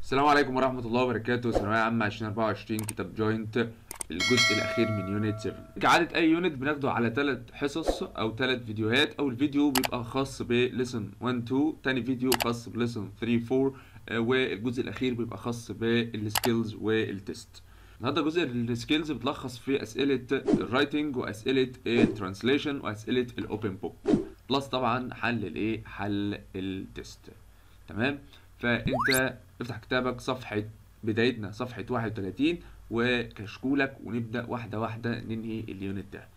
السلام عليكم ورحمة الله وبركاته ثانوية عامة 2024 كتاب جوينت الجزء الأخير من يونت 7 كعادة أي يونت بناخده على ثلاث حصص أو ثلاث فيديوهات أول فيديو بيبقى خاص بليسن 1 2 تاني فيديو خاص بليسن 3 4 آه، والجزء الأخير بيبقى خاص بالسكيلز والتست النهارده جزء السكيلز بتلخص في أسئلة الرايتنج وأسئلة الترانسليشن وأسئلة الأوبن بوك بلس طبعا حل الإيه حل التست تمام فانت افتح كتابك صفحة بدايتنا صفحة 31 وكشكولك ونبدأ واحدة واحدة ننهي اليونت ده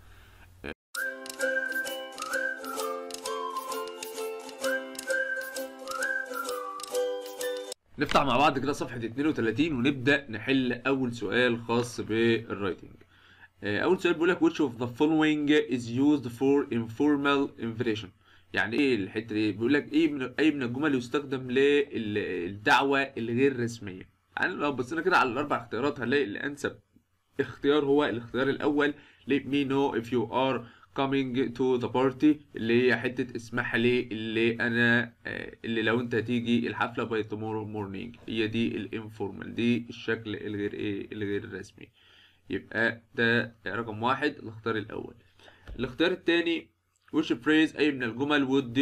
نفتح مع بعض كده صفحة 32 ونبدأ نحل أول سؤال خاص بالرايتنج آه، أول سؤال بيقول لك which of the following is used for informal invitation يعني ايه الحته دي بيقول لك ايه من اي من الجمل يستخدم للدعوه الغير رسميه يعني لو بصينا كده على الاربع اختيارات هنلاقي الانسب اختيار هو الاختيار الاول let me know if you are coming to the party اللي هي حته اسمح لي اللي انا آه، اللي لو انت هتيجي الحفله by tomorrow morning هي دي الانفورمال دي الشكل الغير ايه الغير رسمي يبقى ده رقم واحد الاختيار الاول الاختيار الثاني which phrase أي من الجمل would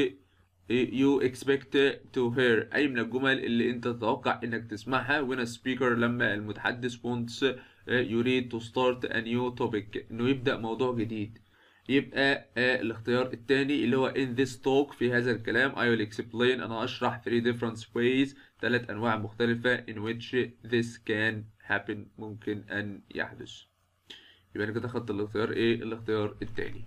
you expect to hear أي من الجمل اللي أنت تتوقع إنك تسمعها when a speaker لما المتحدث wants يريد to start a new topic إنه يبدأ موضوع جديد يبقى آه، الاختيار الثاني اللي هو in this talk في هذا الكلام I will explain أنا أشرح three different ways ثلاث أنواع مختلفة in which this can happen ممكن أن يحدث يبقى أنا كده خدت الاختيار إيه الاختيار الثاني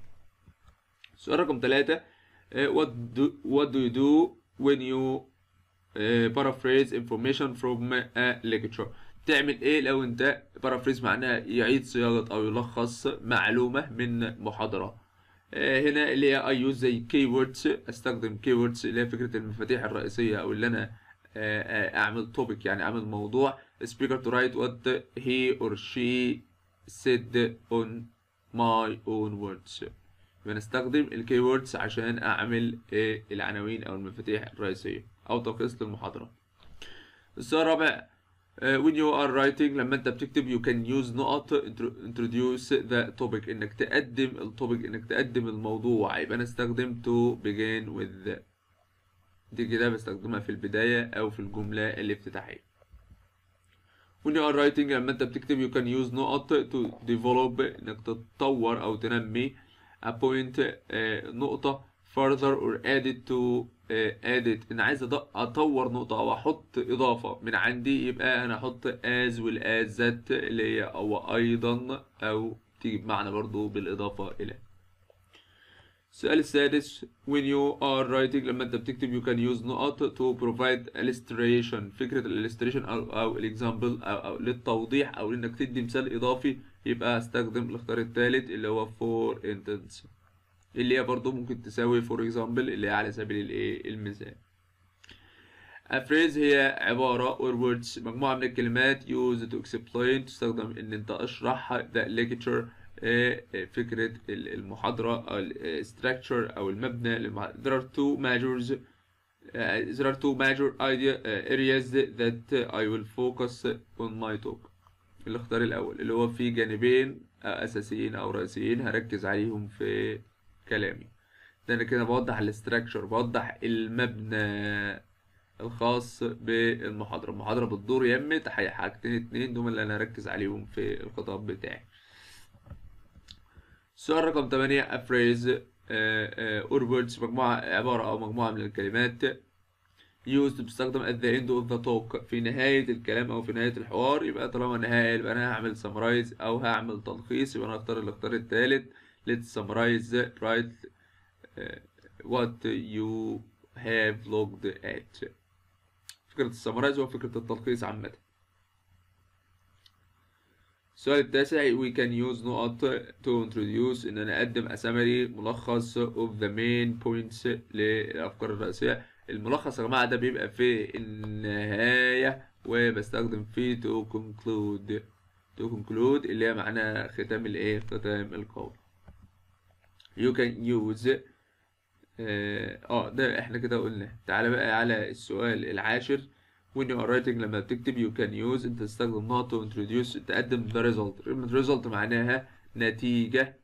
سؤال رقم ثلاثة what do what do you do when you uh, paraphrase information from a lecture تعمل ايه لو انت paraphrase معناها يعيد صياغة او يلخص معلومة من محاضرة آه، هنا اللي هي I use زي keywords استخدم keywords اللي هي فكرة المفاتيح الرئيسية او اللي انا آه، آه، اعمل topic يعني اعمل موضوع speaker to write what he or she said on my own words بنستخدم الكي ووردز عشان اعمل إيه العناوين او المفاتيح الرئيسيه او تلخيص للمحاضره السؤال الرابع آه، when you are writing لما انت بتكتب you can use نقط intro- introduce the topic انك تقدم التوبيك انك تقدم الموضوع يبقى انا استخدم to begin with دي كده بستخدمها في البداية او في الجملة الافتتاحية when you are writing لما انت بتكتب you can use نقط to develop انك تتطور او تنمي a point آه، نقطة further or added to آه، added ان عايز أض- اطور نقطة او احط اضافة من عندي يبقى انا احط as well as that اللي هي او ايضا او تيجي بمعنى برضو بالاضافة الى السؤال السادس when you are writing لما انت بتكتب you can use نقط to provide illustration فكرة ال illustration او او example او, أو للتوضيح او انك تدي مثال اضافي يبقى استخدم الاختيار الثالث اللي هو for instance اللي هي برضو ممكن تساوي for example اللي هي على سبيل الايه المثال A phrase هي عبارة or words مجموعة من الكلمات used to explain تستخدم إن أنت أشرح the lecture آه، آه، فكرة ال- المحاضرة أو ال- آه، structure أو المبنى للمح- there are two majors uh, there are two major idea uh, areas that I will focus on my talk الاختيار الأول اللي هو في جانبين آه، أساسيين أو رئيسيين هركز عليهم في كلامي ده أنا كده بوضح الاستراكشر بوضح المبنى الخاص بالمحاضرة المحاضرة بتدور يمة حي- حاجتين اتنين دول اللي أنا هركز عليهم في الخطاب بتاعي السؤال رقم 8 a phrase uh, uh, or words مجموعة عبارة أو مجموعة من الكلمات used بتستخدم at the end of the talk في نهاية الكلام أو في نهاية الحوار يبقى طالما نهاية يبقى أنا هعمل summarize أو هعمل تلخيص يبقى أنا هختار الاختيار التالت let's summarize write uh, what you have looked at فكرة السمرايز هو فكرة التلخيص عامة السؤال التاسع we can use نقط to introduce إن أنا أقدم a summary ملخص of the main points للأفكار الرئيسية الملخص يا جماعة ده بيبقى في النهاية وبستخدم فيه to conclude to conclude اللي هي معناها ختام الإيه ختام القول you can use اه آه، ده احنا كده قلنا تعالى بقى على السؤال العاشر when you are writing لما بتكتب you can use انت تستخدم not to introduce تقدم the result كلمة result معناها نتيجة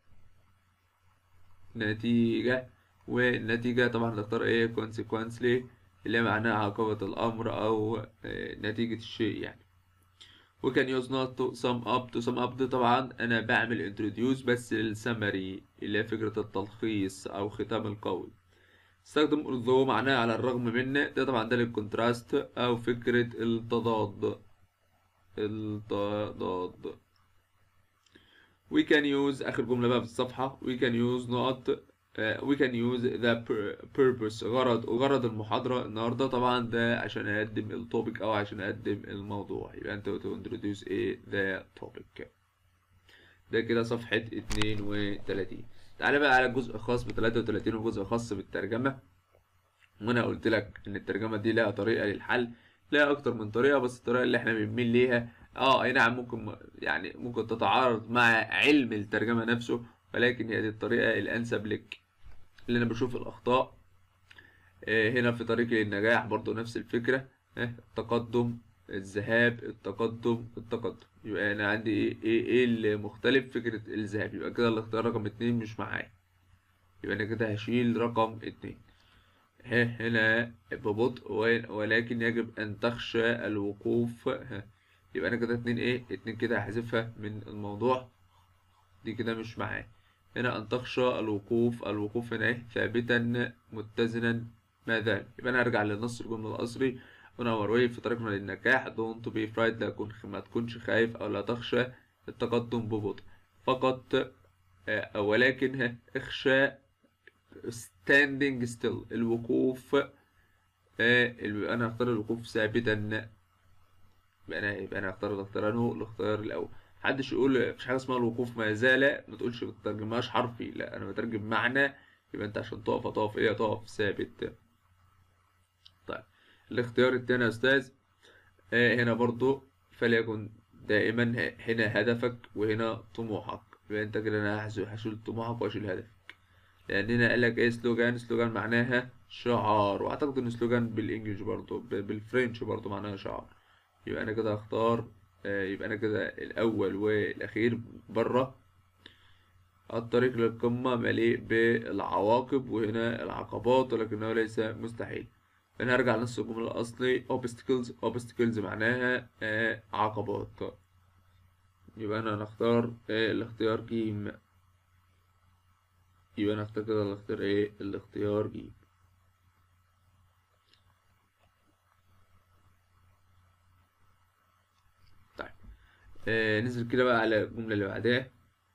نتيجة والنتيجة طبعا نختار ايه consequently اللي معناها عقبة الأمر أو نتيجة الشيء يعني we can use not to sum up to sum up ده طبعا أنا بعمل introduce بس للسمري اللي هي فكرة التلخيص أو ختام القول استخدم although معناها على الرغم من ده طبعا ده للكونتراست أو فكرة التضاد التضاد we can use آخر جملة بقى في الصفحة we can use not uh, we can use the purpose غرض وغرض المحاضرة النهاردة طبعا ده عشان أقدم التوبيك أو عشان أقدم الموضوع يبقى أنت to introduce a the topic ده كده صفحة 32 تعالى بقى على الجزء الخاص ب 33 وجزء خاص بالترجمة وأنا قلت لك إن الترجمة دي لها طريقة للحل لها أكتر من طريقة بس الطريقة اللي إحنا بنميل ليها اه اي نعم ممكن يعني ممكن تتعارض مع علم الترجمة نفسه ولكن هي دي الطريقة الأنسب لك اللي أنا بشوف الأخطاء آه هنا في طريق للنجاح برضو نفس الفكرة آه التقدم الذهاب التقدم التقدم يبقى أنا عندي إيه إيه, إيه المختلف فكرة الذهاب يبقى كده الاختيار رقم اتنين مش معايا يبقى أنا كده هشيل رقم اتنين ها هنا ببطء ولكن يجب أن تخشى الوقوف ها يبقى انا كده اتنين ايه اتنين كده هحذفها من الموضوع دي كده مش معايا هنا ان تخشى الوقوف الوقوف هنا ايه ثابتا متزنا ما زال يبقى انا هرجع للنص الجمله الاصلي هنا مروي في طريقنا للنجاح دونت بي فرايد لا تكون ما تكونش خايف او لا تخشى التقدم ببطء فقط آه ولكن اخشى standing still الوقوف آه انا هختار الوقوف ثابتا يبقى انا يبقى انا هختار الاختيار انه الاختيار الاول محدش يقول مفيش حاجه اسمها الوقوف ما زال ما تقولش ما تترجمهاش حرفي لا انا بترجم معنى يبقى انت عشان تقف هتقف ايه هتقف ثابت طيب الاختيار التاني يا استاذ آه هنا برضو فليكن دائما هنا هدفك وهنا طموحك يبقى انت كده انا هشيل طموحك واشيل هدفك لان هنا قال لك ايه سلوجان سلوجان معناها شعار واعتقد ان سلوجان بالانجلش برضو بالفرنش برضو معناها شعار يبقى انا كده هختار يبقى انا كده الاول والاخير بره الطريق للقمة مليء بالعواقب وهنا العقبات ولكنه ليس مستحيل هنا هرجع لنص الجملة الأصلي obstacles obstacles معناها عقبات يبقى أنا هنختار الاختيار جيم يبقى أنا هختار كده الاختيار ايه الاختيار جيم آه ننزل كده بقى على الجملة اللي بعدها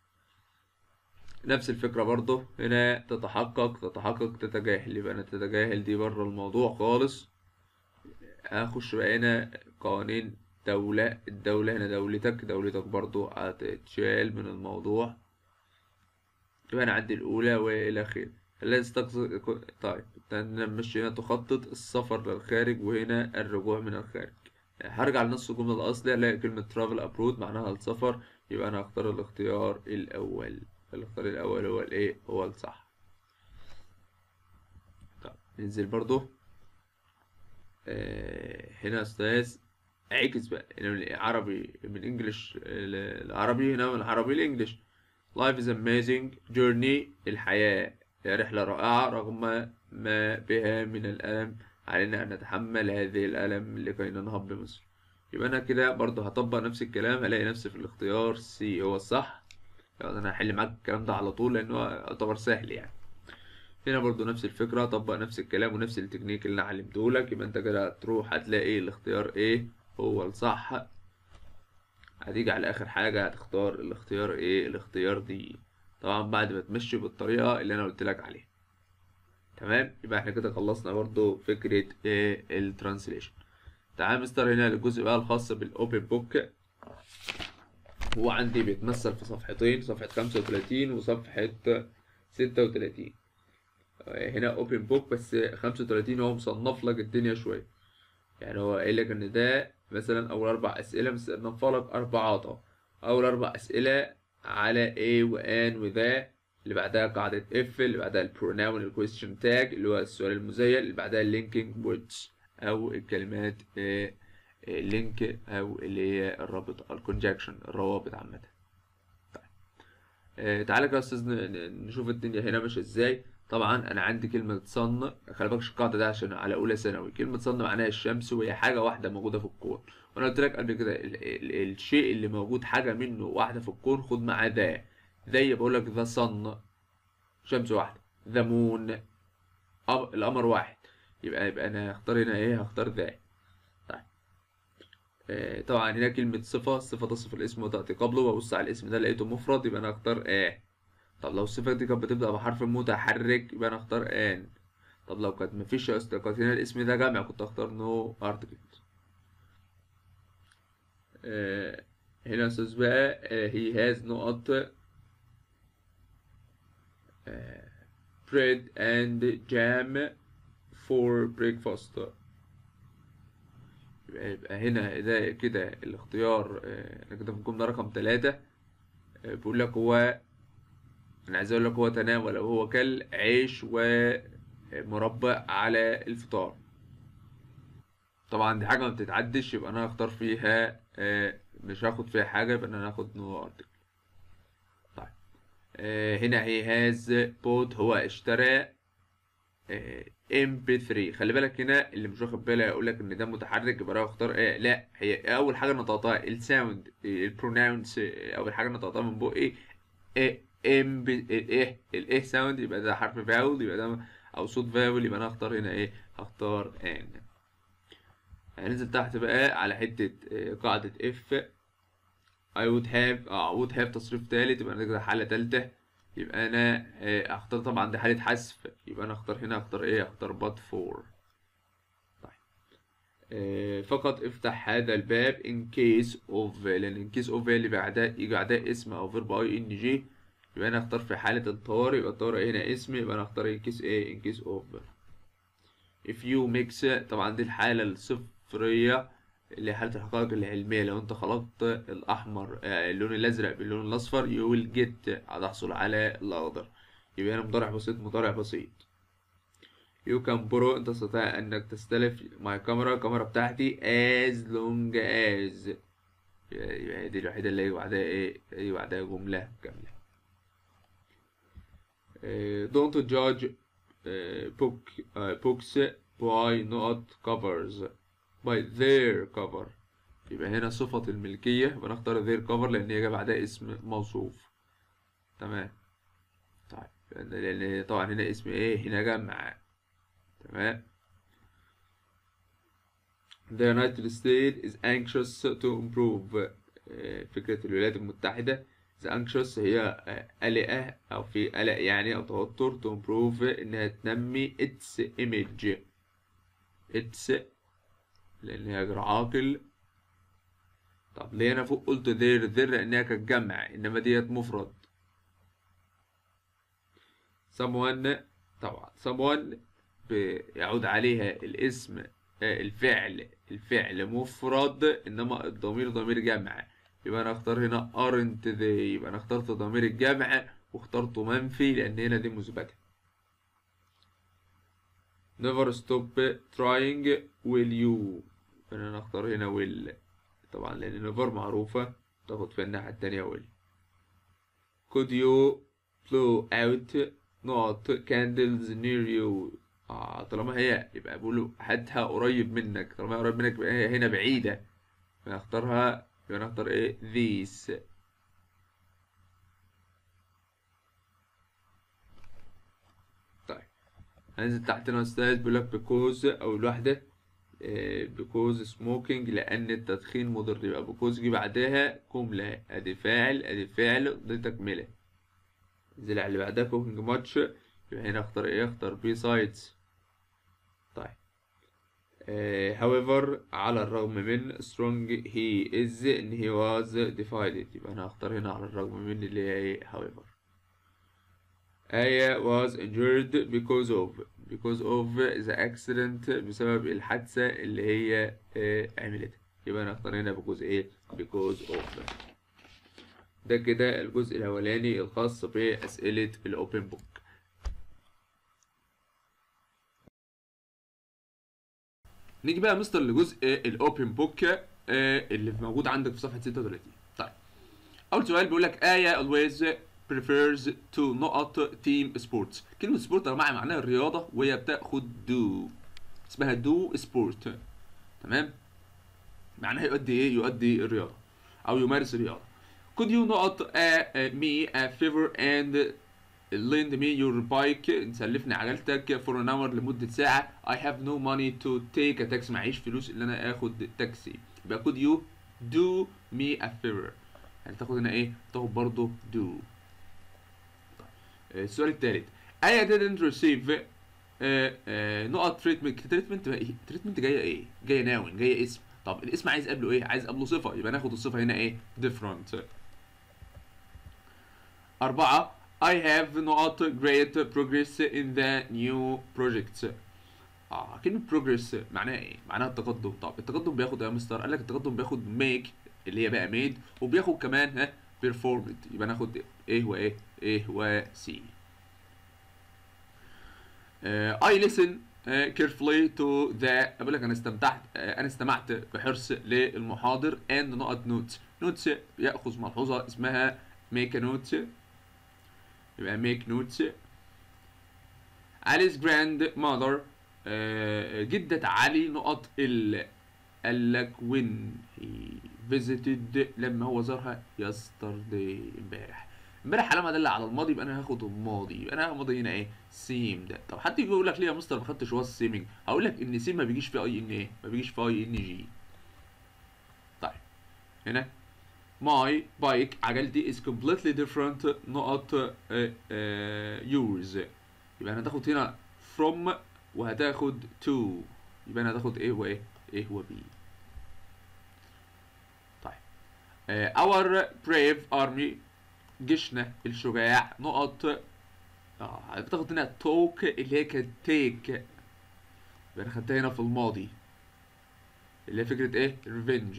نفس الفكرة برضه هنا تتحقق تتحقق تتجاهل يبقى أنا تتجاهل دي بره الموضوع خالص هخش بقى هنا قوانين دولة الدولة هنا دولتك دولتك برضه هتتشال من الموضوع يبقى أنا عندي الأولى وإلى آخره الذي تقصد طيب نمشي هنا تخطط السفر للخارج وهنا الرجوع من الخارج هرجع لنص الجملة الأصلي ألاقي كلمة travel abroad معناها السفر يبقى أنا هختار الاختيار الأول الاختيار الأول هو الإيه هو الصح طب ننزل برضو آه هنا أستاذ عكس بقى هنا من العربي من انجلش العربي هنا من العربي الانجليش life is amazing journey الحياة هي رحلة رائعة رغم ما بها من الألم علينا أن نتحمل هذه الألم لكي ننهض بمصر يبقى أنا كده برضه هطبق نفس الكلام هلاقي نفسي في الاختيار سي هو الصح يعني أنا هحل معاك الكلام ده على طول لأنه يعتبر سهل يعني هنا برضه نفس الفكرة طبق نفس الكلام ونفس التكنيك اللي أنا علمته لك يبقى أنت كده هتروح هتلاقي الاختيار إيه هو الصح هتيجي على آخر حاجة هتختار الاختيار إيه الاختيار دي طبعا بعد ما تمشي بالطريقة اللي أنا قلت لك عليها تمام يبقى احنا كده خلصنا برضو فكرة ايه الترانسليشن تعال مستر هنا الجزء بقى الخاص بالاوبن بوك هو عندي بيتمثل في صفحتين صفحة خمسة وتلاتين وصفحة ستة وتلاتين هنا اوبن بوك بس خمسة وتلاتين هو مصنف لك الدنيا شوية يعني هو قايل لك ان ده مثلا اول اربع اسئلة مصنفها لك اربعات اول اربع اسئلة على ايه وان وذا اللي بعدها قاعدة اف اللي بعدها البروناون الكويستشن تاج اللي هو السؤال المزيل اللي بعدها اللينكينج ووردز او الكلمات اللينك او اللي هي الرابط الكونجكشن الروابط عامه طيب آه تعالى كده يا استاذ ن- ن- نشوف الدنيا هنا ماشيه ازاي طبعا انا عندي كلمه صن خلي بالك القاعده ده عشان على اولى ثانوي كلمه صن معناها الشمس وهي حاجه واحده موجوده في الكون وانا قلت لك قبل كده ال ال الشيء اللي موجود حاجه منه واحده في الكون خد معاه ذا زي بقول لك ذا صن شمس واحده ذا مون القمر واحد يبقى يبقى انا هختار هنا ايه هختار ذا طيب آه، طبعا هنا كلمة صفة الصفة تصف الاسم وتأتي قبله وأبص على الاسم ده لقيته مفرد يبقى أنا أختار آه طب لو الصفة دي كانت بتبدأ بحرف متحرك يبقى أنا أختار آن طب لو كانت مفيش أصل كانت هنا الاسم ده جمع كنت أختار نو أرتكل آه هنا يا أستاذ بقى آه he has نقط آه bread and jam for breakfast يبقى, يبقى هنا ده كده الاختيار آه، انا كده في الجملة رقم ثلاثة آه، بيقول لك هو انا عايز اقول لك هو تناول او هو كل عيش ومربى على الفطار طبعا دي حاجة ما بتتعدش يبقى انا هختار فيها آه، مش هاخد فيها حاجة يبقى انا هاخد نو ارتكل طيب آه، هنا هي هاز بوت هو اشترى ام بي 3 خلي بالك هنا اللي مش واخد باله يقول لك ان ده متحرك يبقى انا اختار ايه لا هي اول حاجه نطقتها الساوند البروناونس اول حاجه نطقتها من بقي ايه ام بي الايه الايه ساوند يبقى ده حرف فاول يبقى ده او صوت فاول يبقى انا هختار هنا ايه هختار ان هننزل تحت بقى على حته آه، قاعده اف I would have اه would have تصريف تالت يبقى انا كده حالة تالتة يبقى انا آه، اختار طبعا دي حالة حذف يبقى انا اختار هنا اختار ايه اختار but for طيب آه، فقط افتح هذا الباب in case of لان in case of اللي بعدها يجي بعدها اسم او verb اي ان جي يبقى انا اختار في حالة الطوارئ يبقى الطوارئ هنا اسم يبقى انا اختار in case ايه in case of if you mix طبعا دي الحالة الصفرية اللي هي حالة الحقائق العلمية لو انت خلطت الأحمر آه، اللون الأزرق باللون الأصفر you will get هتحصل على الأخضر يبقى هنا مضارع بسيط مضارع بسيط you can borrow انت تستطيع انك تستلف my camera الكاميرا بتاعتي as long as يبقى يبقى دي الوحيدة اللي هي بعدها ايه هي بعدها جملة كاملة آه، don't judge آه، book آه، books by not covers by their cover يبقى هنا صفة الملكية يبقى نختار their cover لأن هي جاية بعدها اسم موصوف تمام طيب لأن لأن طبعا هنا اسم ايه هنا جمع تمام The United States is anxious to improve آه، فكرة الولايات المتحدة is anxious هي آه، قلقة أو في قلق يعني أو توتر to improve إنها تنمي its image its لأن هي غير عاقل طب ليه أنا فوق قلت ذير ذير لأنها كانت جمع إنما ديت مفرد someone طبعا someone بيعود عليها الاسم آه، الفعل الفعل مفرد إنما الضمير ضمير جمع يبقى أنا أختار هنا aren't they يبقى أنا اخترت ضمير الجمع واخترته منفي لأن هنا دي مثبتة never stop trying will you فأنا نختار هنا will طبعا لأن never معروفة تاخد في الناحية التانية will could you blow out not candles near you آه طالما هي يبقى بيقولوا هاتها قريب منك طالما هي قريب منك يبقى هي هنا بعيدة فنختارها يبقى نختار ايه these طيب هننزل تحت هنا يا استاذ بيقول لك because او الواحدة آه، because smoking لأن التدخين مضر يبقى because جه بعدها جملة أدي فاعل أدي فعل دي تكملة انزل على اللي بعدها cooking much يبقى هنا اختار ايه اختار besides طيب آه، however على الرغم من strong he is ان he was divided يبقى انا هختار هنا على الرغم من اللي هي ايه however آية was injured because of because of the accident بسبب الحادثة اللي هي آه، عملتها يبقى انا هختار هنا because ايه because of ده كده الجزء الأولاني الخاص بأسئلة الأوبن بوك نيجي بقى يا مستر لجزء الاوبن بوك اللي موجود عندك في صفحه 36 طيب اول سؤال بيقول لك ايه always prefers to نقط team sports كلمه سبورت يا جماعه معناها الرياضه وهي بتاخد do اسمها do sport تمام معناها يؤدي ايه يؤدي الرياضه او يمارس الرياضه could you نقط uh, uh, me a favor and lend me your bike نسلفني عجلتك for an hour لمدة ساعة I have no money to take a taxi معيش فلوس ان انا اخد تاكسي يبقى could you do me a favor يعني تاخد هنا ايه تاخد برضو do السؤال الثالث I didn't receive uh, uh, نقط treatment treatment بقى ايه treatment جاية ايه جاية noun جاية اسم طب الاسم عايز قبله ايه عايز قبله صفة يبقى ناخد الصفة هنا ايه different أربعة I have not great progress in the new projects. اه كلمة progress معناها ايه؟ معناها التقدم، طب التقدم بياخد ايه يا مستر؟ قال لك التقدم بياخد make اللي هي بقى made وبياخد كمان ها performed يبقى ناخد ايه وايه؟ ايه و C. Uh, I listen uh, carefully to the بقول لك انا استمتعت uh, انا استمعت بحرص للمحاضر and نقط notes. notes ياخذ ملحوظة اسمها make a note يبقى make notes علي's grandmother آه جدة علي نقط ال قال لك when he visited لما هو زارها yesterday امبارح امبارح علامة دل على الماضي يبقى انا هاخد الماضي يبقى انا الماضي هنا ايه seemed طب حد يجي يقول لك ليه يا مستر ما خدتش was seeming هقول لك ان سيم ما بيجيش فيه اي ان ايه ما بيجيش فيه اي ان جي طيب هنا my bike عجلتي is completely different نقط uh, uh, yours يبقى هتاخد هنا from وهتاخد to يبقى هتاخد ايه وايه ايه وبي طيب uh, our brave army جيشنا الشجاع نقط اه هتاخد هنا توك اللي هي كانت تيك يبقى انا خدتها هنا في الماضي اللي هي فكرة ايه revenge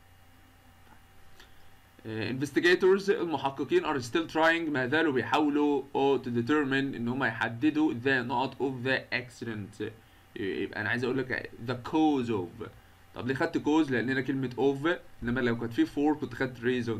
investigators المحققين are still trying ما زالوا بيحاولوا to determine ان هم يحددوا the نقط of the accident يبقى انا عايز اقول لك the cause of طب ليه خدت cause لان هنا كلمة of انما لو كانت في for كنت خدت reason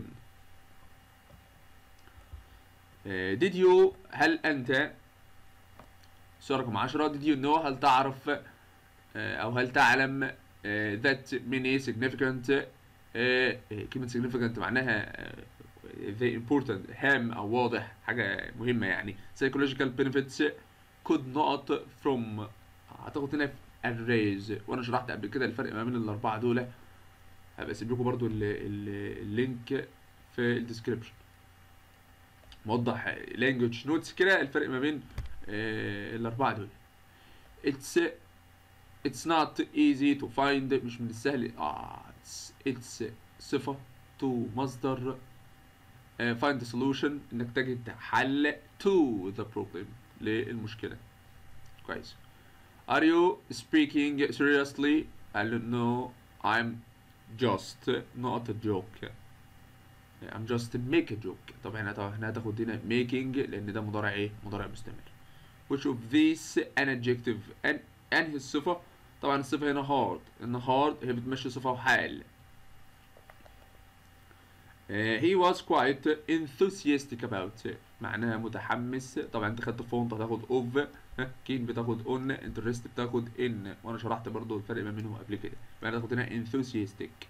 did you هل انت سؤال رقم 10 did you know هل تعرف او هل تعلم that many significant كلمة significant معناها very important هام أو واضح حاجة مهمة يعني psychological benefits could not from هتاخد هنا في arrays وأنا شرحت قبل كده الفرق ما بين الأربعة دول هبقى أسيب لكم برضو اللينك في الديسكريبشن موضح language notes كده الفرق ما بين الأربعة دول it's it's not easy to find مش من السهل اه it's, it's صفة to مصدر uh, find the solution انك تجد حل to the problem للمشكلة كويس are you speaking seriously قال له no I'm just not a joke I'm just make a joke طبعا هنا طبعا هنا هتاخد هنا making لان ده مضارع ايه مضارع مستمر which of these an adjective an انهي الصفة طبعا الصفة هنا hard ان hard هي بتمشي صفة وحال uh, he was quite enthusiastic about معناها متحمس طبعا انت خدت فونت هتاخد اوف كين بتاخد اون انترست بتاخد ان وانا شرحت برضو الفرق ما بينهم قبل كده يبقى هتاخد هنا enthusiastic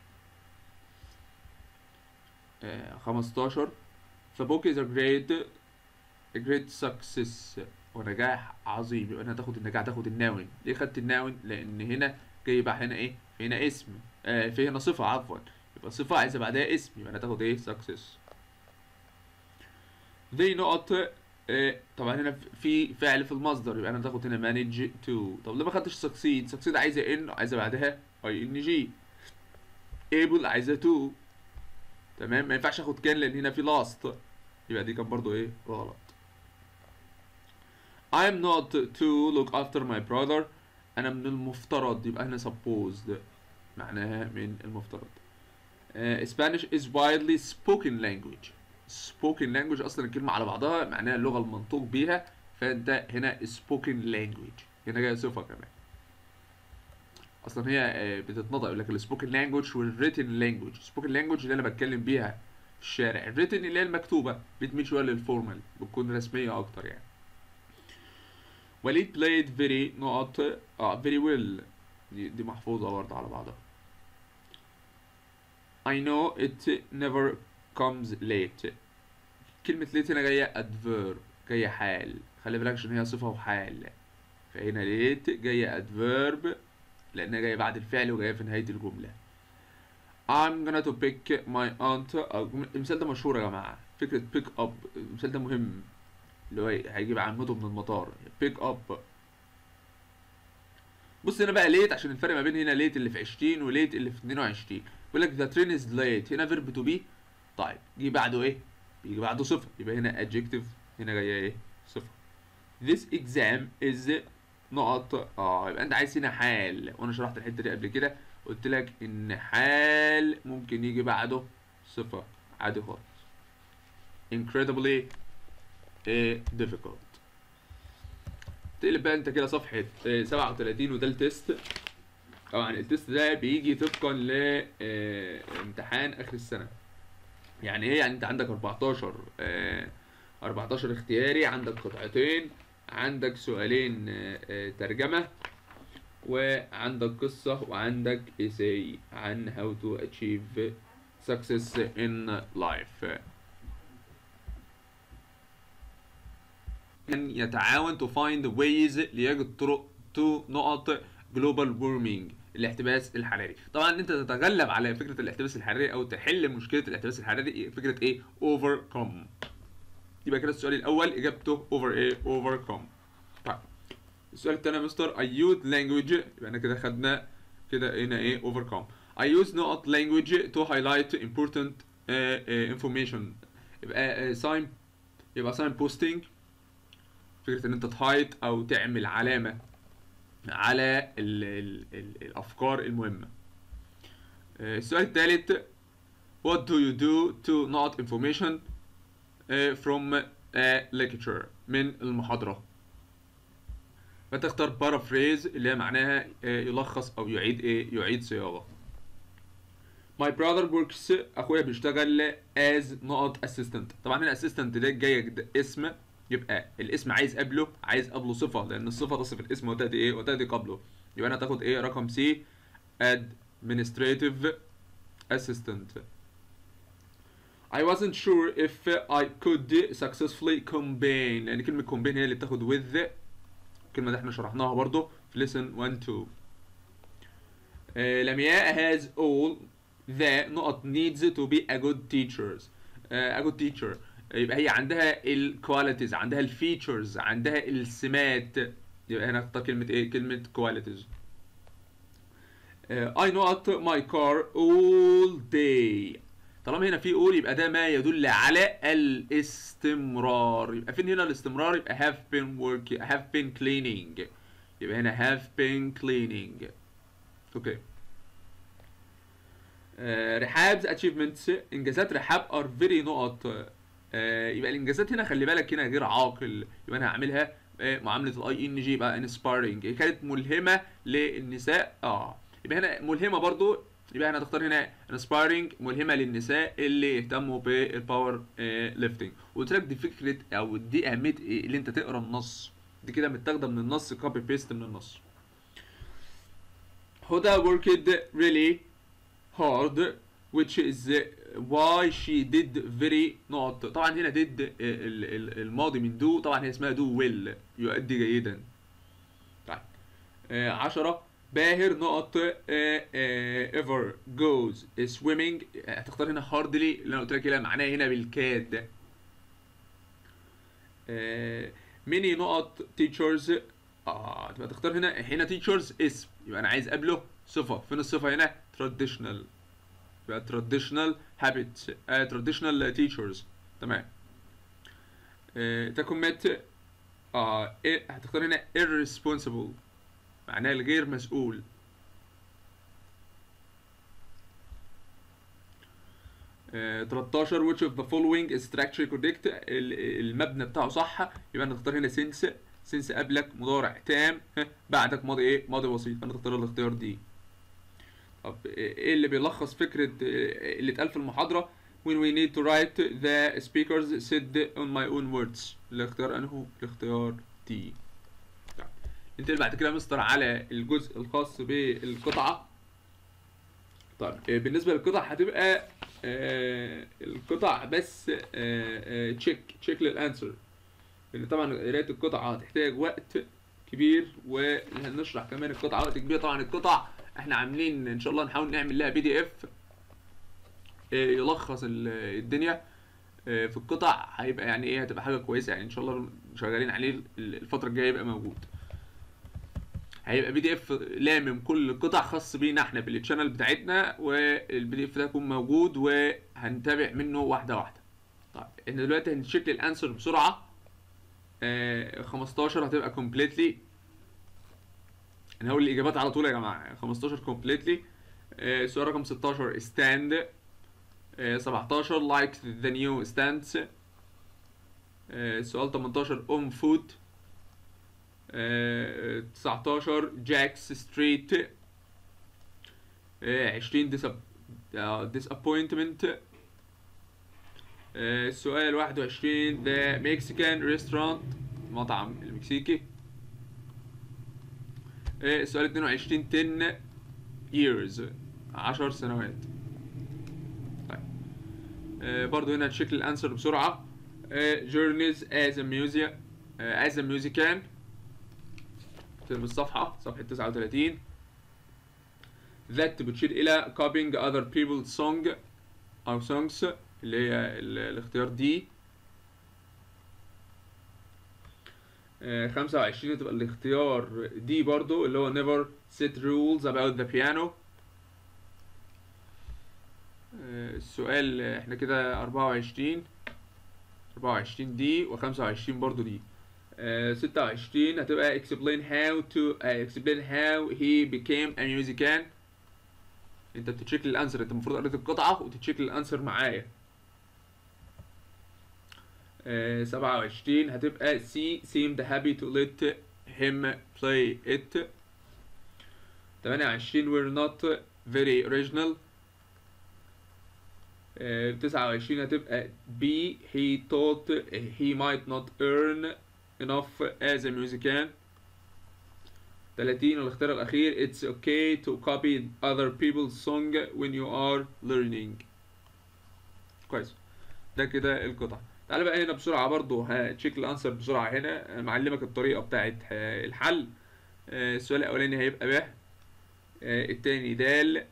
uh, 15 The book is a great a great success ونجاح عظيم يبقى هنا هتاخد النجاح تاخد الناون ليه خدت الناون لان هنا جاي بقى هنا ايه هنا اسم آه في هنا صفه عفوا يبقى صفه عايزه بعدها اسم يبقى هنا تاخد ايه success ذي نقط آه طبعا هنا في فعل في المصدر يبقى انا تاخد هنا manage to طب ليه ما خدتش succeed succeed عايزه ان عايزه بعدها اي ان جي able عايزه to تمام ما ينفعش اخد كان لان هنا في last يبقى دي كان برضو ايه غلط I am not to look after my brother أنا من المفترض يبقى هنا supposed معناها من المفترض uh, Spanish is widely spoken language spoken language أصلا الكلمة على بعضها معناها اللغة المنطوق بيها فأنت هنا spoken language هنا جاية صفة كمان اصلا هي آه، بتتنطق يقول لك السبوكن لانجوج والريتن لانجوج السبوكن لانجوج اللي انا بتكلم بيها في الشارع الريتن اللي هي المكتوبه بتميل شويه للفورمال بتكون رسميه اكتر يعني وليد played very نقط اه very well دي, دي محفوظه برضه على بعضها I know it never comes late كلمة late هنا جاية adverb جاية حال خلي بالك عشان هي صفة وحال فهنا late جاية adverb لأنها جاية بعد الفعل وجاية في نهاية الجملة I'm gonna to pick my aunt أو المثال ده مشهور يا جماعة فكرة pick up المثال ده مهم اللي هو هيجيب عمته من المطار pick up بص هنا بقى ليت عشان الفرق ما بين هنا ليت اللي في 20 وليت اللي في 22 بيقول لك the train is late هنا verb to be طيب جه بعده ايه؟ بيجي بعده صفة يبقى هنا adjective هنا جاية ايه؟ صفة this exam is نقط اه يبقى انت عايز هنا حال وانا شرحت الحتة دي قبل كده قلت لك ان حال ممكن يجي بعده صفة عادي خالص incredibly eh, difficult تقلب بقى انت كده صفحة آه، 37 وده التيست طبعا التيست ده بيجي طبقا لامتحان اخر السنة يعني ايه يعني انت عندك 14 آه، 14 اختياري عندك قطعتين عندك سؤالين آه، آه، ترجمة وعندك قصة وعندك essay عن how to achieve success in life أن يتعاون to find ways ليجد طرق to نقط global warming الاحتباس الحراري طبعا انت تتغلب على فكره الاحتباس الحراري او تحل مشكله الاحتباس الحراري فكره ايه overcome يبقى كده السؤال الاول اجابته over ايه overcome طيب السؤال الثاني يا مستر I use language يبقى انا كده خدنا كده هنا ايه overcome I use نقط language to highlight important uh, uh, information يبقى uh, sign يبقى sign posting فكرة ان انت تهايت او تعمل علامة على ال ال ال الافكار المهمة آه، السؤال الثالث what do you do to not information آه، from a lecture من المحاضرة فتختار paraphrase اللي هي معناها آه، يلخص او يعيد ايه يعيد صياغة My brother works اخويا بيشتغل as نقط assistant طبعا هنا assistant ده جاي ده اسم يبقى الاسم عايز قبله عايز قبله صفة لأن الصفة تصف الاسم وتأتي إيه وتأتي قبله يبقى أنا تاخد إيه رقم سي administrative assistant I wasn't sure if I could successfully combine لأن كلمة combine هي اللي بتاخد with الكلمة دي احنا شرحناها برضو في lesson 1 2 آه، لمياء has all the نقط needs to be a good teachers آه، a good teacher يبقى هي عندها الكواليتيز عندها الفيتشرز عندها السمات يبقى هنا اختار كلمة ايه كلمة كواليتيز I not my car all day طالما هنا في all يبقى ده ما يدل على الاستمرار يبقى فين هنا الاستمرار يبقى have been working have been cleaning يبقى هنا have been cleaning اوكي آه، رحاب's achievements انجازات رحاب are very نقط آه، يبقى الانجازات هنا خلي بالك هنا غير عاقل يبقى انا هعملها آه، معامله الاي ان جي يبقى انسبايرنج كانت ملهمه للنساء اه يبقى هنا ملهمه برضو يبقى هنا هتختار هنا انسبايرنج ملهمه للنساء اللي يهتموا بالباور ليفتنج وقلت لك دي فكره او دي اهميه إيه؟ اللي انت تقرا النص دي كده متاخده من النص كوبي بيست من النص هدى worked really hard which is why she did very نقط طبعا هنا did ال- ال- الماضي من do طبعا هي اسمها do well يؤدي جيدا طيب آه، عشرة باهر نقط آه، آه، ever goes swimming هتختار هنا hardly اللي انا قلت لك هنا معناها هنا بالكاد آه، many نقط teachers اه تبقى تختار هنا هنا teachers اسم يبقى انا عايز قبله صفة فين الصفة هنا traditional يبقى traditional habits uh, traditional teachers تمام uh, تكمت اه إيه هتختار هنا irresponsible معناه الغير مسؤول آه، 13 which of the following is structure correct ال- المبنى بتاعه صح يبقى انا تختار هنا since since قبلك مضارع تام ها، بعدك ماضي ايه ماضي بسيط فانا تختار الاختيار دي طب ايه اللي بيلخص فكره اللي اتقال في المحاضره when we need to write the speakers said on my own words الاختيار انه الاختيار تي ننتقل بعد كده مستر على الجزء الخاص بالقطعه طيب بالنسبه للقطع هتبقى آه القطع بس تشيك تشيك للانسر لان طبعا قرايه القطعه هتحتاج وقت كبير وهنشرح كمان القطعه وقت كبير طبعا القطع احنا عاملين ان شاء الله نحاول نعمل لها بي دي اف يلخص الدنيا في القطع هيبقى يعني ايه هتبقى حاجه كويسه يعني ان شاء الله شغالين عليه الفتره الجايه يبقى موجود هيبقى بي دي اف لامم كل قطع خاص بينا احنا بالتشانل بتاعتنا والبي دي اف ده يكون موجود وهنتابع منه واحده واحده طيب احنا دلوقتي هنشيك الانسر بسرعه آه 15 هتبقى كومبليتلي انا هقول الاجابات على طول يا جماعه 15 كومبليتلي آه سؤال رقم 16 ستاند آه 17 لايك ذا نيو ستاندز سؤال 18 اون فوت 19 جاكس ستريت 20 disappointment السؤال 21 ذا مكسيكان ريستورانت مطعم المكسيكي السؤال 22 10 years 10 سنوات طيب برضو هنا تشيك الانسر بسرعة journeys as a museum as a musician ترم الصفحة صفحة 39 that بتشير إلى copying other people's song أو songs اللي هي الاختيار دي خمسة وعشرين تبقى الاختيار دي برضو اللي هو never set rules about the piano السؤال احنا كده أربعة وعشرين أربعة وعشرين دي وخمسة وعشرين برضو دي ستة وعشرين هتبقى explain how to uh, explain how he became a musician انت بتتشيك الانسر انت المفروض قريت القطعة وتتشيك الانسر معايا سبعة وعشرين هتبقى C seemed happy to let him play it تمانية وعشرين we're not very original تسعة وعشرين هتبقى B he thought he might not earn enough as a musician 30 الاختيار الأخير it's okay to copy other people's song when you are learning كويس ده كده القطع تعالى بقى هنا بسرعة برضو هتشيك الانسر بسرعة هنا معلمك الطريقة بتاعت الحل السؤال الأولاني هيبقى ب التاني دال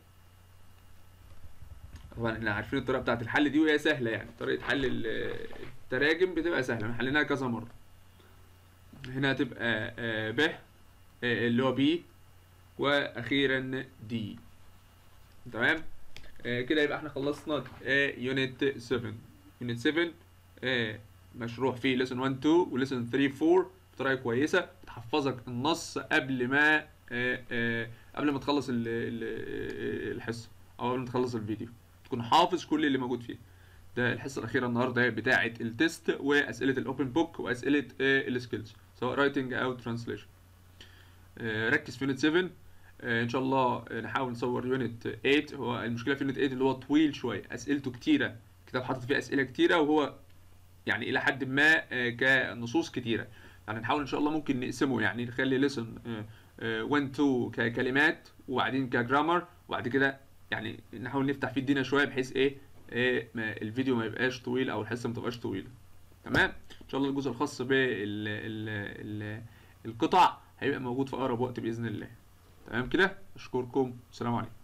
طبعا احنا عارفين الطريقة بتاعت الحل دي وهي سهلة يعني طريقة حل التراجم بتبقى سهلة حليناها كذا مرة هنا هتبقى ب اللي هو بي واخيرا دي تمام كده يبقى احنا خلصنا يونت 7 يونت 7 مشروع فيه ليسن 1 2 وليسن 3 4 بطريقه كويسه بتحفظك النص قبل ما قبل ما تخلص الحصه او قبل ما تخلص الفيديو تكون حافظ كل اللي موجود فيه ده الحصه الاخيره النهارده بتاعه التست واسئله الاوبن بوك واسئله السكيلز سواء رايتنج او ترانسليشن ركز في يونت 7 ان شاء الله نحاول نصور يونت 8 هو المشكله في يونت 8 اللي هو طويل شويه اسئلته كتيره الكتاب حاطط فيه اسئله كتيره وهو يعني الى حد ما كنصوص كتيره يعني نحاول ان شاء الله ممكن نقسمه يعني نخلي ليسن 1 2 ككلمات وبعدين كجرامر وبعد كده يعني نحاول نفتح فيه الدنيا شويه بحيث ايه, إيه ما الفيديو ما يبقاش طويل او الحصه ما تبقاش طويله تمام ان شاء الله الجزء الخاص بالقطع هيبقى موجود في اقرب وقت باذن الله تمام كده اشكركم السلام عليكم